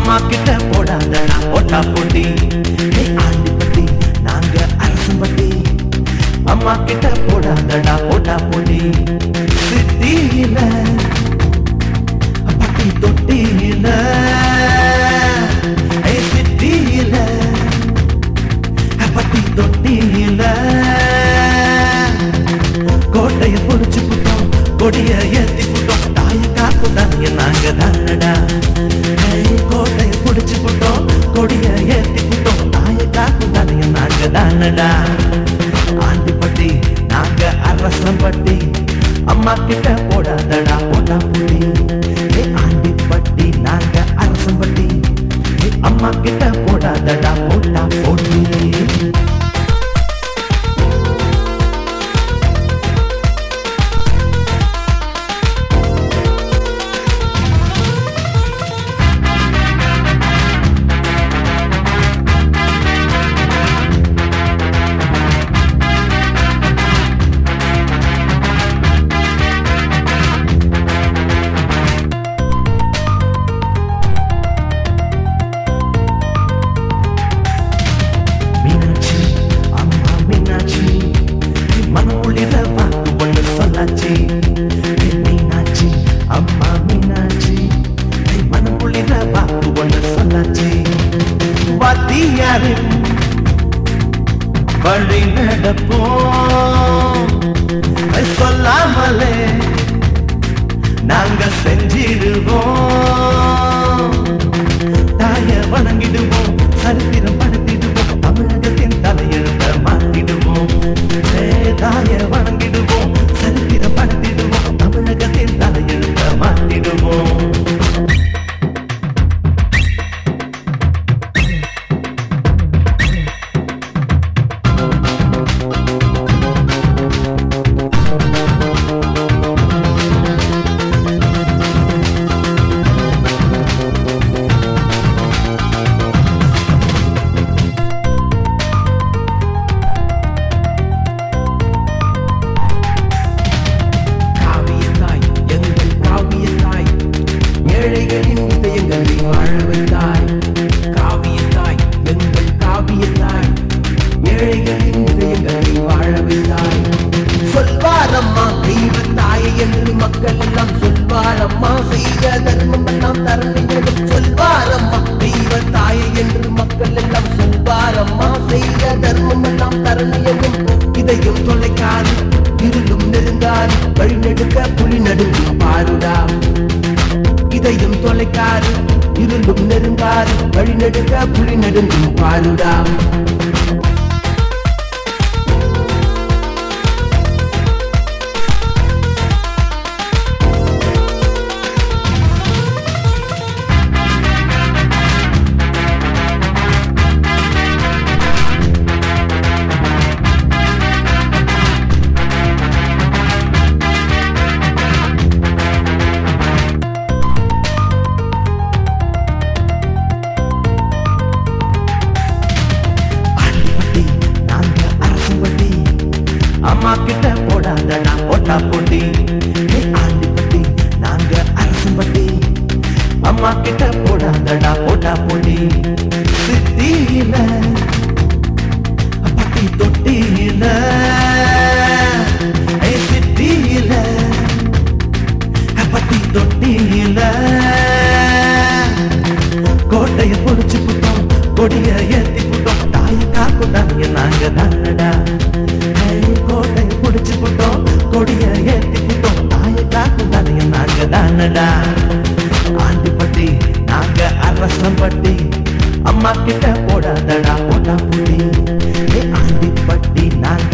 அம்மா கிட்ட போடாதடா போட்டா போட்டி நீ ஆண்டிப்பட்டி நாங்க அரசம்பட்டி அம்மா கிட்ட போடாதடா போட்டா போட்டி சிட்டியில பட்டி தொட்டியில ஏய் சிட்டியில பட்டி தொட்டியில கோட்டைய பொடிச்சு புட்டோம் கொடிய ஏத்தி புட்டோம் தாய காப்பு தாங்க நாங்க தானடா ஏய், கோட்டைய பொடிச்சு புட்டோம் கொடிய ஏத்தி புட்டோம் தாய காப்பு தாங்க நாங்க தானடா ஆண்டிப்பட்டி நாங்க அரசம்பட்டி அம்மா கிட்ட போடாதடா போட்டா புடி ஏய், ஆண்டிப்பட்டி நாங்க அரசம்பட்டி ஏய், அம்மா கிட்ட போடாதடா போட்டா போட்டி மீனாட்சி அம்மா மீனாட்சி மனமொழில வாக்கு ஒண்ணு சொல்லாச்சி மீனாட்சி அம்மா மீனாட்சி மனமொழில வாக்கு ஒண்ணு சொல்லாச்சி வாத்தியாரு வழி நடப்போம் சொல்லாமலே நாங்க செஞ்சிடுவோம் தாய வணங்கிடுவோம் சரித்திரம் படுத்திடுவோம் தமிழகத்தின் தலையெழுத்த மாற்றிடுவோம் ஏ, தாய வணங்கிடுவோம் சரித்திரம் படுத்திடுவோம் தமிழகத்தின் தலையெழுத்த மாற்றிடுவோம் காவியத்தாய் எங்கள் காவியத்தாய் ஏழைகளின் இதயங்களை வாழ வைத்தாய் காவியத்தாய் எங்கள் காவியத்தாய் ஏழைகளின் இதயங்களை வாழ வைத்தாய் சொல்வாரம்மா தெய்வ தாயை என்று மக்கள் எல்லாம் சொல்வாரம்மா செய்த தர்மம் எல்லாம் தரணிகளும் சொல்வாரம்மா தெய்வ தாயை என்று மக்கள் எல்லாம் சொல்வாரம்மா செய்த தர்மம் எல்லாம் தரணியலும் இதையும் தொலைக்காது இருளும் நெருங்காது வழிநெடுக்க புலி நடுங்கும் பாருடா இதையும் தொலைக்காது இருளும் நெருங்காது வழிநெடுக்க புலி நடுங்கும் பாருடா ஆண்டிப்பட்டி நாங்க அரசம்பட்டி அம்மா கிட்ட போடாதடா போட்டா போட்டி நீ ஆண்டிப்பட்டி நாங்க அரசம்பட்டி அம்மா கிட்ட போடாதடா போட்டா போட்டி சித்தியில பட்டி தொட்டியில ஏய் சித்தியில பட்டி தொட்டியில கோட்டைய பொடிச்சு புட்டோம் கொடிய ஏத்தி புட்டோம் தாய காப்பு தாங்க நாங்க தானடா ஏய், கோட்டைய பொடிச்சு புட்டோம் கொடிய ஏத்தி புட்டோம் தாய காப்பு தாங்க நாங்க தானடா ஆண்டிப்பட்டி நாங்க அரசம்பட்டி அம்மா கிட்ட போடாதடா போட்டா புடி ஏய், ஆண்டிப்பட்டி நாங்க